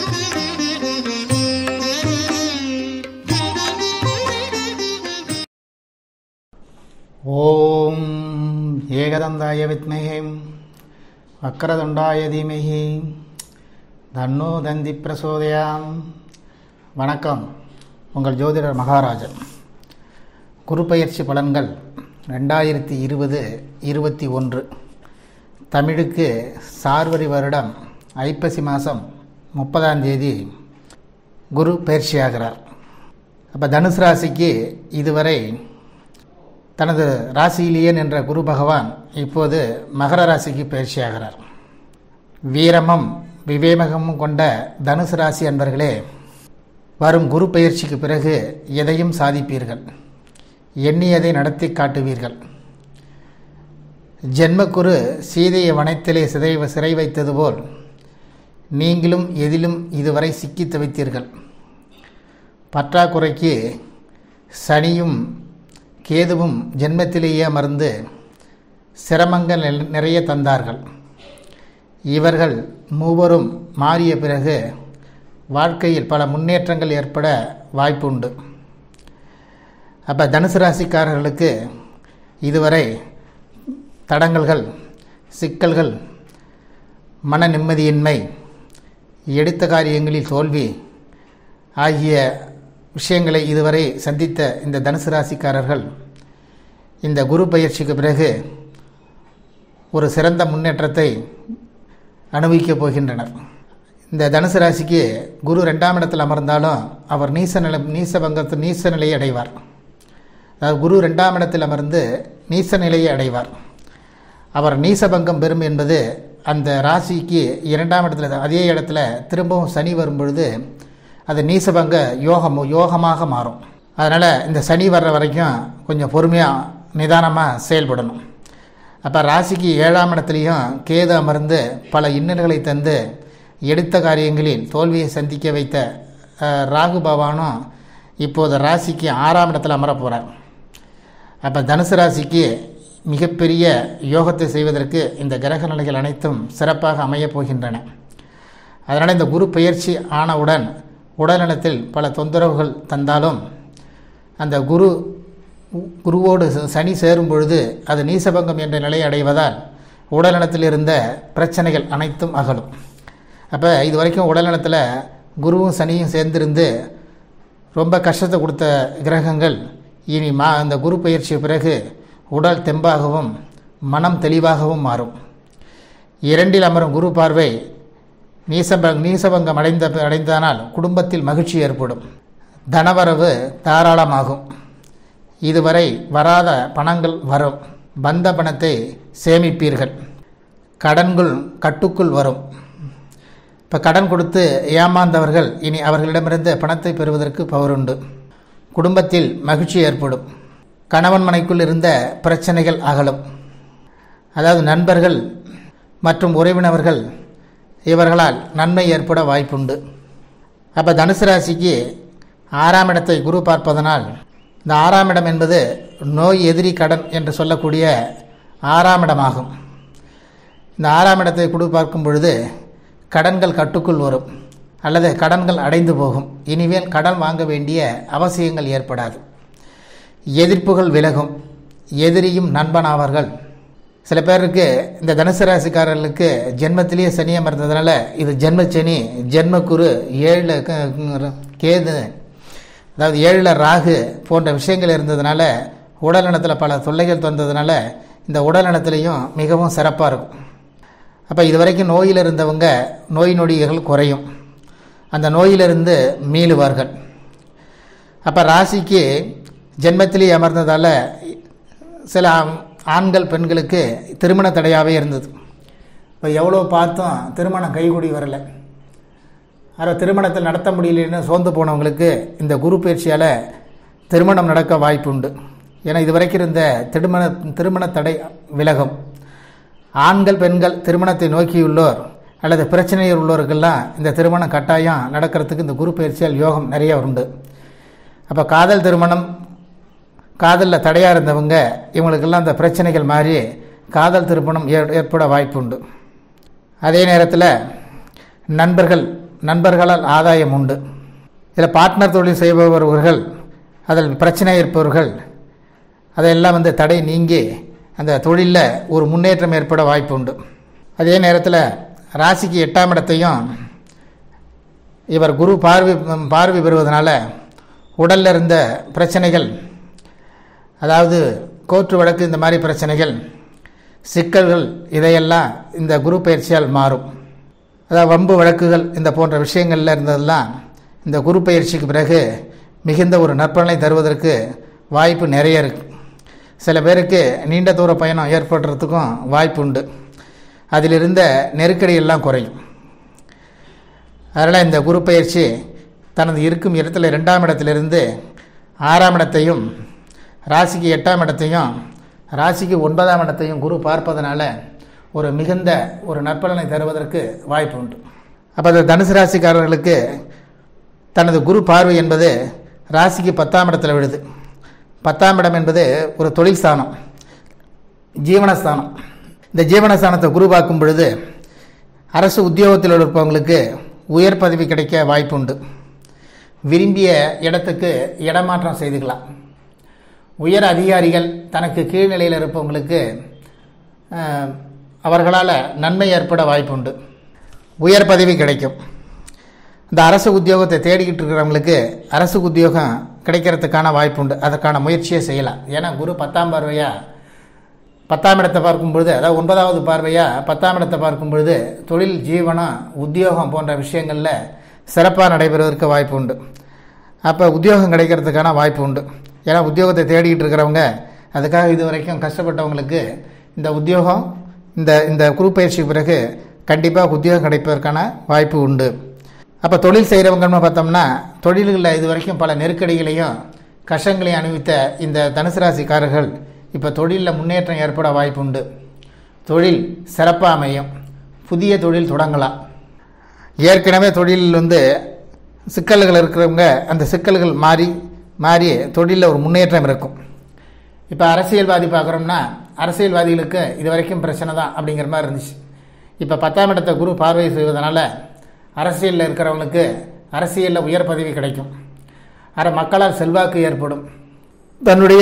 ஓம் ஏகதந்தாய வித்மகே வக்கரதுண்டாய தீமகி தன்னோ தந்தி பிரசோதயாம் வணக்கம் உங்கள் ஜோதிடர் மகாராஜன் குரு பயிற்சி பலன்கள் ரெண்டாயிரத்தி இருபது இருபத்தி ஒன்று தமிழுக்கு சார்வரி வருடம் ஐப்பசி மாதம் முப்பதாம் தேதி குரு பயிற்சியாகிறார் அப்போ தனுசு ராசிக்கு இதுவரை தனது ராசியிலேயே நின்ற குரு பகவான் இப்போது மகர ராசிக்கு பயிற்சியாகிறார் வீரமும் விவேகமும் கொண்ட தனுசு ராசி அன்பர்களே வரும் குரு பயிற்சிக்கு பிறகு எதையும் சாதிப்பீர்கள் எண்ணியதை நடத்தி காட்டுவீர்கள் ஜென்மக்குரு சீதையை வனத்திலே சிதை சிறை வைத்தது போல் நீங்களும் எதிலும் இதுவரை சிக்கி தவித்தீர்கள் பற்றாக்குறைக்கு சனியும் கேதுவும் ஜென்மத்திலேயே அமர்ந்து சிரமங்கள் நெல்- நிறைய தந்தார்கள் இவர்கள் மூவரும் மாறிய பிறகு வாழ்க்கையில் பல முன்னேற்றங்கள் ஏற்பட வாய்ப்புண்டு அப்போ தனுசு ராசிக்காரர்களுக்கு இதுவரை தடங்கல்கள் சிக்கல்கள் மன நிம்மதியின்மை எடுத்த காரியங்களில் தோல்வி ஆகிய விஷயங்களை இதுவரை சந்தித்த இந்த தனுசு ராசிக்காரர்கள் இந்த குரு பயிற்சிக்கு பிறகு ஒரு சிறந்த முன்னேற்றத்தை அனுபவிக்கப் போகின்றனர் இந்த தனுசு ராசிக்கு குரு ரெண்டாம் இடத்தில் அமர்ந்தாலும் அவர் நீச நிலை நீச பங்கத்து நீச நிலையை அடைவார் அதாவது குரு ரெண்டாம் இடத்தில் அமர்ந்து நீச நிலையை அடைவார் அவர் நீசபங்கம் பெறும் என்பது அந்த ராசிக்கு இரண்டாம் இடத்துல அதே இடத்துல திரும்பவும் சனி வரும் பொழுது அது நீசபங்க யோகம் யோகமாக மாறும் அதனால் இந்த சனி வர்ற வரைக்கும் கொஞ்சம் பொறுமையாக நிதானமாக செயல்படணும் அப்போ ராசிக்கு ஏழாம் இடத்துலையும் கேது அமர்ந்து பல இன்னல்களை தந்து எடுத்த காரியங்களில் தோல்வியை சந்திக்க வைத்த அஹ், ராகு பகவானும் இப்போது ராசிக்கு ஆறாம் இடத்துல அமர போகிறார் அப்போ தனுசு ராசிக்கு மிகப்பெரிய யோகத்தை செய்வதற்கு இந்த கிரக நிலைகள் அனைத்தும் சிறப்பாக அமையப் போகின்றன அதனால் இந்த குரு பெயர்ச்சி ஆனவுடன் உடல்நலத்தில் பல தொந்தரவுகள் தந்தாலும் அந்த குரு குருவோடு ச- சனி சேரும் பொழுது அது நீசபங்கம் என்ற நிலையை அடைவதால் உடல்நலத்தில் இருந்த பிரச்சனைகள் அனைத்தும் அகலும் அப்போ இது வரைக்கும் உடல்நலத்தில் குருவும் சனியும் சேர்ந்திருந்து ரொம்ப கஷ்டத்தை கொடுத்த கிரகங்கள் இனி மா அந்த குரு பயிற்சி பிறகு உடல் தெம்பாகவும் மனம் தெளிவாகவும் மாறும் இரண்டில் அமரும் குரு பார்வை நீசபங் நீசபங்கம் அடைந்த அடைந்ததனால் குடும்பத்தில் மகிழ்ச்சி ஏற்படும் தனவரவு தாராளமாகும் இதுவரை வராத பணங்கள் வரும் வந்த பணத்தை சேமிப்பீர்கள் கடன்கள் கட்டுக்குள் வரும் இப்போ கடன் கொடுத்து ஏமாந்தவர்கள் இனி அவர்களிடமிருந்து பணத்தை பெறுவதற்கு பவருண்டு குடும்பத்தில் மகிழ்ச்சி ஏற்படும் கணவன் மனைக்குள் இருந்த பிரச்சனைகள் அகலும் அதாவது நண்பர்கள் மற்றும் உறவினர்கள் இவர்களால் நன்மை ஏற்பட வாய்ப்புண்டு அப்போ தனுசு ராசிக்கு ஆறாம் இடத்தை குரு பார்ப்பதனால் இந்த ஆறாம் இடம் என்பது நோய் எதிரி கடன் என்று சொல்லக்கூடிய ஆறாம் இடமாகும் இந்த ஆறாம் இடத்தை குரு பார்க்கும் பொழுது கடன்கள் கட்டுக்குள் வரும் அல்லது கடன்கள் அடைந்து போகும் இனிமேல் கடன் வாங்க வேண்டிய அவசியங்கள் ஏற்படாது எதிர்ப்புகள் விலகும் எதிரியும் நண்பனாவார்கள் சில பேருக்கு இந்த தனுசு ராசிக்காரர்களுக்கு ஜென்மத்திலேயே சனி அமர்ந்ததுனால இது ஜென்மச்சனி ஜென்மக்குரு ஏழில் கேது அதாவது ஏழில் ராகு போன்ற விஷயங்கள் இருந்ததுனால உடல்நலத்தில் பல தொல்லைகள் தந்ததுனால இந்த உடல்நலத்திலையும் மிகவும் சிறப்பாக இருக்கும் அப்போ இதுவரைக்கும் நோயில் இருந்தவங்க நோய் நொடிகள் குறையும் அந்த நோயிலிருந்து மீளுவார்கள் அப்போ ராசிக்கு ஜென்மத்திலே அமர்ந்ததால் சில ஆண்- ஆண்கள் பெண்களுக்கு திருமண தடையாகவே இருந்தது இப்போ எவ்வளோ பார்த்தும் திருமணம் கைகூடி வரலை ஆனால் திருமணத்தில் நடத்த முடியலன்னு சோர்ந்து போனவங்களுக்கு இந்த குரு பயிற்சியால் திருமணம் நடக்க வாய்ப்புண்டு ஏன்னா இதுவரைக்கும் இருந்த திருமண திருமண தடை விலகும் ஆண்கள் பெண்கள் திருமணத்தை நோக்கியுள்ளோர் அல்லது பிரச்சனையில் உள்ளவருக்கெல்லாம் இந்த திருமணம் கட்டாயம் நடக்கிறதுக்கு இந்த குரு பயிற்சியால் யோகம் நிறைய உண்டு அப்போ காதல் திருமணம் காதலில் தடையாக இருந்தவங்க இவங்களுக்கெல்லாம் அந்த பிரச்சனைகள் மாறி காதல் திருமணம் ஏற் ஏற்பட வாய்ப்புண்டு அதே நேரத்தில் நண்பர்கள் நண்பர்களால் ஆதாயம் உண்டு இதில் பார்ட்னர் தொழில் செய்பவர்கள் அதில் பிரச்சனை இருப்பவர்கள் அதையெல்லாம் வந்து தடை நீங்கி அந்த தொழிலில் ஒரு முன்னேற்றம் ஏற்பட வாய்ப்பு உண்டு அதே நேரத்தில் ராசிக்கு எட்டாம் இடத்தையும் இவர் குரு பார்வை பார்வை பெறுவதனால உடலில் இருந்த பிரச்சனைகள் அதாவது கோர்ட்டு வழக்கு இந்த மாதிரி பிரச்சனைகள் சிக்கல்கள் இதையெல்லாம் இந்த குரு பயிற்சியால் மாறும் அதாவது வம்பு வழக்குகள் இந்த போன்ற விஷயங்களில் இருந்ததெல்லாம் இந்த குரு பயிற்சிக்கு பிறகு மிகுந்த ஒரு நற்பலனை தருவதற்கு வாய்ப்பு நிறைய இருக்கு சில பேருக்கு நீண்ட தூர பயணம் ஏற்படுறதுக்கும் வாய்ப்பு உண்டு அதில் இருந்த நெருக்கடி எல்லாம் குறையும் அதனால் இந்த குரு பயிற்சி தனது இருக்கும் இடத்துல ரெண்டாம் இடத்திலிருந்து ஆறாம் இடத்தையும் ராசிக்கு எட்டாம் இடத்தையும் ராசிக்கு ஒன்பதாம் இடத்தையும் குரு பார்ப்பதனால ஒரு மிகுந்த ஒரு நற்பலனை தருவதற்கு வாய்ப்பு உண்டு அப்போ அந்த தனுசு ராசிக்காரர்களுக்கு தனது குரு பார்வை என்பது ராசிக்கு பத்தாம் இடத்துல விழுது பத்தாம் இடம் என்பது ஒரு தொழில் ஸ்தானம் ஜீவனஸ்தானம் இந்த ஜீவனஸ்தானத்தை குரு பார்க்கும் பொழுது அரசு உத்தியோகத்தில் இருப்பவங்களுக்கு உயர் பதவி கிடைக்க வாய்ப்பு உண்டு விரும்பிய இடத்துக்கு இடமாற்றம் செய்துக்கலாம் உயர் அதிகாரிகள் தனக்கு கீழ்நிலையில் இருப்பவங்களுக்கு அஹ், அவர்களால் நன்மை ஏற்பட வாய்ப்பு உண்டு உயர் பதவி கிடைக்கும் இந்த அரசு உத்தியோகத்தை தேடிக்கிட்டு இருக்கிறவங்களுக்கு அரசு உத்தியோகம் கிடைக்கிறதுக்கான வாய்ப்பு உண்டு அதற்கான முயற்சியை செய்யலாம் ஏன்னா குரு பத்தாம் பார்வையா பத்தாம் இடத்தை பார்க்கும் பொழுது அதாவது ஒன்பதாவது பார்வையா பத்தாம் இடத்தை பார்க்கும் பொழுது தொழில் ஜீவனம் உத்தியோகம் போன்ற விஷயங்களில் சிறப்பாக நடைபெறுவதற்கு வாய்ப்பு உண்டு அப்போ உத்தியோகம் கிடைக்கிறதுக்கான வாய்ப்பு உண்டு ஏன்னா உத்தியோகத்தை தேடிக்கிட்டு இருக்கிறவங்க அதுக்காக இது வரைக்கும் கஷ்டப்பட்டவங்களுக்கு இந்த உத்தியோகம் இந்த இந்த குரு பயிற்சிக்கு பிறகு கண்டிப்பாக உத்தியோகம் கிடைப்பதற்கான வாய்ப்பு உண்டு அப்போ தொழில் செய்கிறவங்கன்னு பார்த்தோம்னா தொழில்களில் இது வரைக்கும் பல நெருக்கடிகளையும் கஷ்டங்களையும் அனுபவித்த இந்த தனுசு ராசிக்காரர்கள் இப்போ தொழிலில் முன்னேற்றம் ஏற்பட வாய்ப்பு உண்டு தொழில் சிறப்பாக அமையும் புதிய தொழில் தொடங்கலாம் ஏற்கனவே தொழிலில் வந்து சிக்கல்கள் இருக்கிறவங்க அந்த சிக்கல்கள் மாறி மாறி தொழிலில் ஒரு முன்னேற்றம் இருக்கும் இப்போ அரசியல்வாதி பார்க்குறோம்னா அரசியல்வாதிகளுக்கு இது வரைக்கும் பிரச்சனை தான் அப்படிங்கிற மாதிரி இருந்துச்சு இப்போ பத்தாம் இடத்தை குரு பார்வை செய்வதனால அரசியலில் இருக்கிறவங்களுக்கு அரசியலில் உயர் பதவி கிடைக்கும் அரை மக்களால் செல்வாக்கு ஏற்படும் தன்னுடைய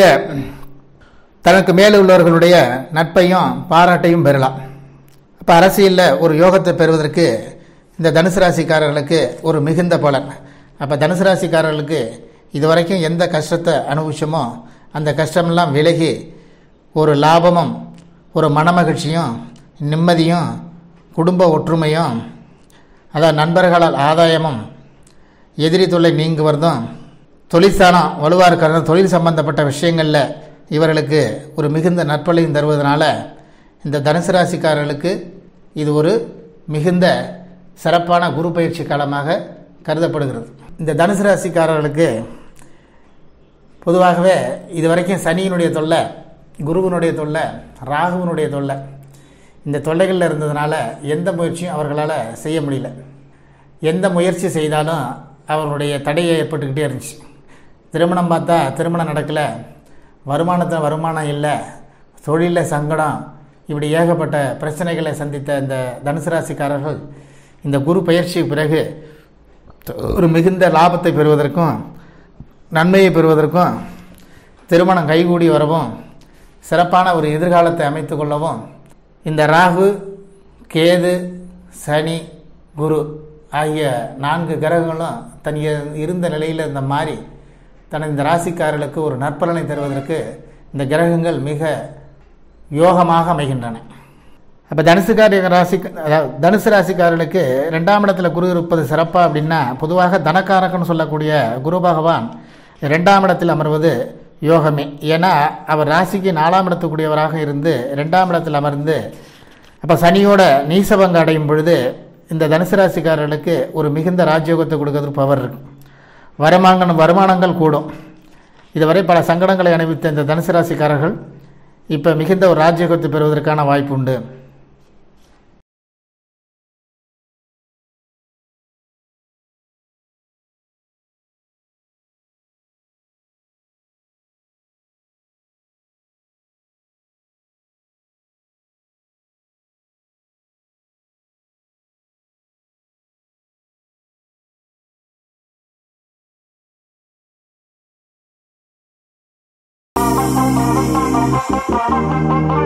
தனக்கு மேலே உள்ளவர்களுடைய நட்பையும் பாராட்டையும் பெறலாம் அப்போ அரசியலில் ஒரு யோகத்தை பெறுவதற்கு இந்த தனுசு ராசிக்காரர்களுக்கு ஒரு மிகுந்த பலன் அப்போ தனுசு ராசிக்காரர்களுக்கு இதுவரைக்கும் எந்த கஷ்டத்தை அனுபவிச்சோமோ அந்த கஷ்டமெல்லாம் விலகி ஒரு லாபமும் ஒரு மனமகிழ்ச்சியும் நிம்மதியும் குடும்ப ஒற்றுமையும் அதான் நண்பர்களால் ஆதாயமும் எதிரி தொல்லை நீங்குவதும் தொழிற்சானம் வலுவாக இருக்கிறதும் தொழில் சம்பந்தப்பட்ட விஷயங்களில் இவர்களுக்கு ஒரு மிகுந்த நற்பலையும் தருவதனால இந்த தனுசு ராசிக்காரர்களுக்கு இது ஒரு மிகுந்த சிறப்பான குரு பயிற்சி காலமாக கருதப்படுகிறது இந்த தனுசு ராசிக்காரர்களுக்கு பொதுவாகவே இது வரைக்கும் சனியினுடைய தொல்லை குருவினுடைய தொல்லை ராகுவினுடைய தொல்லை இந்த தொல்லைகளில் இருந்ததுனால எந்த முயற்சியும் அவர்களால் செய்ய முடியல எந்த முயற்சி செய்தாலும் அவர்களுடைய தடையை ஏற்பட்டுக்கிட்டே இருந்துச்சு திருமணம் பார்த்தா திருமணம் நடக்கலை வருமானத்தில் வருமானம் இல்லை தொழிலில் சங்கடம் இப்படி ஏகப்பட்ட பிரச்சனைகளை சந்தித்த இந்த தனுசு ராசிக்காரர்கள் இந்த குரு பயிற்சிக்கு பிறகு ஒரு மிகுந்த லாபத்தை பெறுவதற்கும் நன்மையை பெறுவதற்கும் திருமணம் கைகூடி வரவும் சிறப்பான ஒரு எதிர்காலத்தை அமைத்து கொள்ளவும் இந்த ராகு கேது சனி குரு ஆகிய நான்கு கிரகங்களும் தன் இ- இருந்த நிலையில் இந்த மாதிரி தனது இந்த ராசிக்காரர்களுக்கு ஒரு நற்பலனை தருவதற்கு இந்த கிரகங்கள் மிக யோகமாக அமைகின்றன அப்போ தனுசுக்கார ராசி அதாவது தனுசு ராசிக்காரர்களுக்கு ரெண்டாம் இடத்துல குரு இருப்பது சிறப்பா அப்படின்னா பொதுவாக தனக்காரகன்னு சொல்லக்கூடிய குரு பகவான் ரெண்டாம் இடத்தில் அமர்வது யோகமே ஏன்னா அவர் ராசிக்கு நாலாம் இடத்துக்குரியவராக இருந்து ரெண்டாம் இடத்தில் அமர்ந்து அப்போ சனியோட நீசபங்க அடையும் பொழுது இந்த தனுசு ராசிக்காரர்களுக்கு ஒரு மிகுந்த ராஜயோகத்தை கொடுக்கறதுக்கு பவர் இருக்கு வருமானம் வருமானங்கள் கூடும் இதுவரை பல சங்கடங்களை அனுபவித்த இந்த தனுசு ராசிக்காரர்கள் இப்போ மிகுந்த ஒரு ராஜயோகத்தை பெறுவதற்கான வாய்ப்பு உண்டு Thank you.